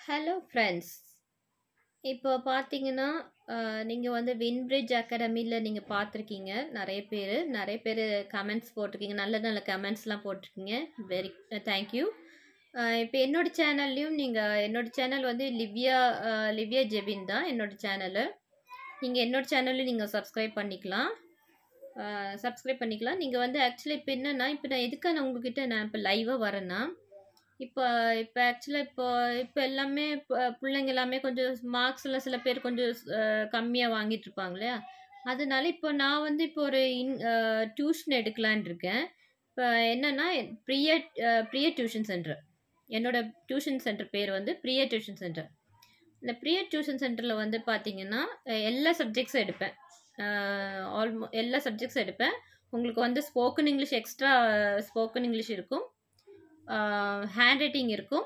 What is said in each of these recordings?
hello friends இப்போ பார்த்தீங்கன்னா நீங்கள் வந்து வின்பிரிட்ஜ் அகாடமியில் நீங்கள் பார்த்துருக்கீங்க நிறைய பேர் நிறைய பேர் கமெண்ட்ஸ் போட்டிருக்கீங்க நல்ல நல்ல கமெண்ட்ஸ்லாம் போட்டிருக்கீங்க வெரி தேங்க்யூ இப்போ என்னோட சேனல்லையும் நீங்கள் என்னோட சேனல் வந்து லிவ்யா அஹ், லிவ்யா ஜெபின் தான் என்னோட சேனலு நீங்கள் என்னோட சேனல்லையும் நீங்கள் சப்ஸ்கிரைப் பண்ணிக்கலாம் சப்ஸ்கிரைப் பண்ணிக்கலாம் நீங்கள் வந்து ஆக்சுவலி இப்போ என்னென்னா இப்போ நான் எதுக்காக நான் உங்ககிட்ட நான் இப்போ லைவாக வரேன்னா இப்போ இப்போ ஆக்சுவலாக இப்போ இப்போ எல்லாமே இப்போ பிள்ளைங்க எல்லாமே கொஞ்சம் மார்க்ஸில் சில பேர் கொஞ்சம் கம்மியாக வாங்கிட்டு இருப்பாங்க இல்லையா அதனால இப்போ நான் வந்து இப்போ ஒரு இன் டியூஷன் எடுக்கலான் இருக்கேன் இப்போ என்னன்னா ப்ரிய ப்ரிய டியூஷன் சென்டர் என்னோட டியூஷன் சென்டர் பேர் வந்து ப்ரிய டியூஷன் சென்டர் இந்த ப்ரிய டியூஷன் சென்டரில் வந்து பார்த்தீங்கன்னா அஹ், எல்லா சப்ஜெக்ட்ஸும் எடுப்பேன் ஆல்மோ எல்லா சப்ஜெக்ட்ஸும் எடுப்பேன் உங்களுக்கு வந்து spoken English extra spoken English இருக்கும் ஹேண்ட் ரைட்டிங் இருக்கும்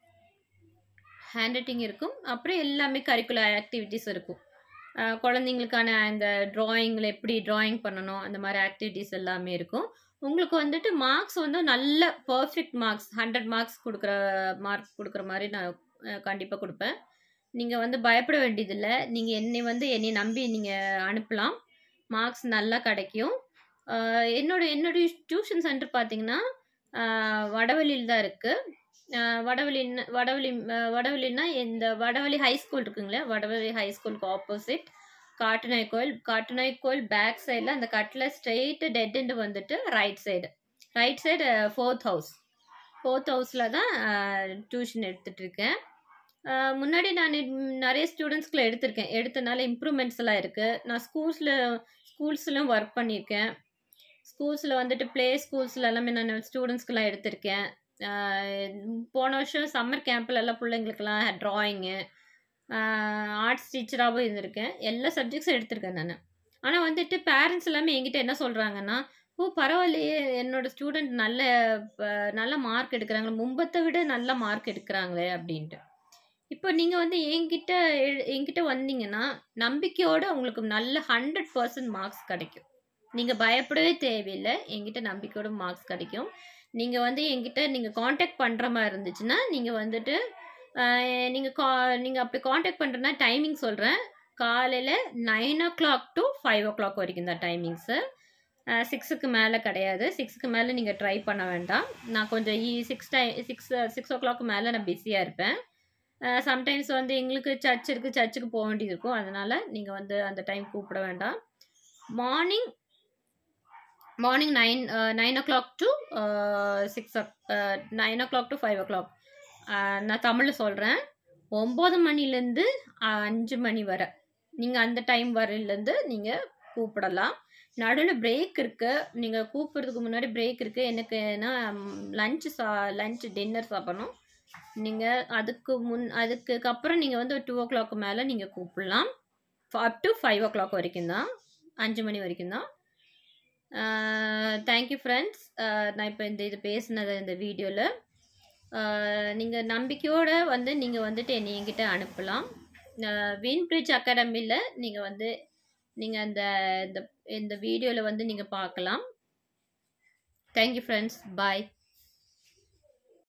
ஹேண்ட் ரைட்டிங் இருக்கும் அப்புறம் எல்லாமே கரிக்குலர் ஆக்டிவிட்டீஸ் இருக்கும் அஹ் குழந்தைங்களுக்கான அந்த ட்ராயிங்கில் எப்படி ட்ராயிங் பண்ணணும் அந்த மாதிரி ஆக்டிவிட்டீஸ் எல்லாமே இருக்கும் உங்களுக்கு வந்துட்டு மார்க்ஸ் வந்து நல்ல பர்ஃபெக்ட் மார்க்ஸ் ஹண்ட்ரட் மார்க்ஸ் கொடுக்குற மார்க் கொடுக்குற மாதிரி நான் கண்டிப்பாக கொடுப்பேன் நீங்கள் வந்து பயப்பட வேண்டியதில்லை நீங்கள் என்னை வந்து என்னை நம்பி நீங்கள் அனுப்பலாம் மார்க்ஸ் நல்லா கிடைக்கும் அஹ் என்னோட என்னோட டியூஷன் சென்டர் பார்த்தீங்கன்னா ஆஹ் வடவழியில் தான் இருக்குது வடவழி வடவழி அஹ் வடவழின்னா இந்த வடவழி ஹை ஸ்கூல் இருக்குங்களா வடவழி ஹை ஸ்கூலுக்கு ஆப்போசிட் காட்டுநாய் கோயில் காட்டுநாய் கோயில் பேக் சைடில் அந்த கட்டில் ஸ்ட்ரெயிட்டு டெட் எண்டு வந்துட்டு right side right side fourth house fourth ஹவுஸில் தான் டியூஷன் எடுத்துகிட்டு இருக்கேன் ஆஹ் முன்னாடி நான் நிறைய ஸ்டூடெண்ட்ஸ்க்குள்ள எடுத்திருக்கேன் எடுத்தனால இம்ப்ரூவ்மெண்ட்ஸ் எல்லாம் இருக்குது நான் ஸ்கூல்ஸில் ஸ்கூல்ஸ்லையும் ஒர்க் பண்ணியிருக்கேன் ஸ்கூல்ஸில் வந்துட்டு ப்ளே ஸ்கூல்ஸில் எல்லாமே நான் ஸ்டூடெண்ட்ஸ்க்கெலாம் எடுத்திருக்கேன் ஆஹ் போன வருஷம் சம்மர் கேம்பில் எல்லாம் பிள்ளைங்களுக்கெல்லாம் ட்ராயிங்கு ஆர்ட்ஸ் டீச்சராகவும் இருந்திருக்கேன் எல்லா சப்ஜெக்ட்ஸும் எடுத்திருக்கேன் நான் ஆனால் வந்துட்டு பேரண்ட்ஸ் எல்லாமே என்கிட்ட என்ன சொல்கிறாங்கன்னா ஓ பரவாயில்லையே என்னோட ஸ்டூடெண்ட் நல்ல ப- நல்ல மார்க் எடுக்கிறாங்களே மும்பத்தை விட நல்ல மார்க் எடுக்கிறாங்களே அப்படின்ட்டு இப்போ நீங்கள் வந்து என்கிட்ட எ- என்கிட்ட வந்தீங்கன்னா நம்பிக்கையோட உங்களுக்கு நல்ல ஹண்ட்ரட் பர்சன்ட் மார்க்ஸ் கிடைக்கும் நீங்கள் பயப்படவே தேவையில்லை என்கிட்ட நம்பிக்கையோட மார்க்ஸ் கிடைக்கும் நீங்கள் வந்து என்கிட்ட நீங்கள் காண்டாக்ட் பண்ணுற மாதிரி இருந்துச்சுன்னா நீங்கள் வந்துட்டு நீங்கள் கா நீங்கள் அப்படி காண்டாக்ட் பண்ணுறனா டைமிங் சொல்கிறேன் காலையில் nine o'clock to five o'clock வரைக்கும் தான் டைமிங்ஸு சிக்ஸுக்கு மேலே கிடையாது சிக்ஸுக்கு மேலே நீங்கள் ட்ரை பண்ண வேண்டாம் நான் கொஞ்சம் ஈ சிக்ஸ் டை சிக்ஸ் சிக்ஸ் ஓ கிளாக் மேலே நான் பிஸியாக இருப்பேன் சம்டைம்ஸ் வந்து எங்களுக்கு சர்ச் இருக்குது சர்ச்சுக்கு போக வேண்டியது இருக்கும் அதனால் நீங்கள் வந்து அந்த டைம் கூப்பிட வேண்டாம் morning morning nine nine o'clock to six nine o'clock to five o'clock நான் தமிழில் சொல்கிறேன் ஒம்பது மணிலேருந்து அஞ்சு மணி வரை நீங்கள் அந்த டைம் வரையிலேருந்து நீங்கள் கூப்பிடலாம் நடுவில் பிரேக் இருக்குது நீங்கள் கூப்பிட்றதுக்கு முன்னாடி பிரேக் இருக்குது எனக்கு ஏன்னா லஞ்சு சா லஞ்ச் டின்னர் சாப்பிடணும் நீங்கள் அதுக்கு முன் அதுக்கு அப்புறம் நீங்கள் வந்து ஒரு டூ ஓ கிளாக் மேலே நீங்கள் கூப்பிடலாம் up to five o'clock வரைக்கும் தான் அஞ்சு மணி வரைக்கும் தான் தேங்க்யூ ஃப்ரெண்ட்ஸ் நான் இப்போ இந்த இது பேசினது இந்த வீடியோவில் நீங்கள் நம்பிக்கையோடு வந்து நீங்கள் வந்துட்டு என்னை என்கிட்ட அனுப்பலாம் வின்பிரிட்ஜ் அகாடமியில் நீங்கள் வந்து நீங்கள் அந்த இந்த இந்த வீடியோவில் வந்து நீங்கள் பார்க்கலாம் தேங்க்யூ ஃப்ரெண்ட்ஸ் பாய்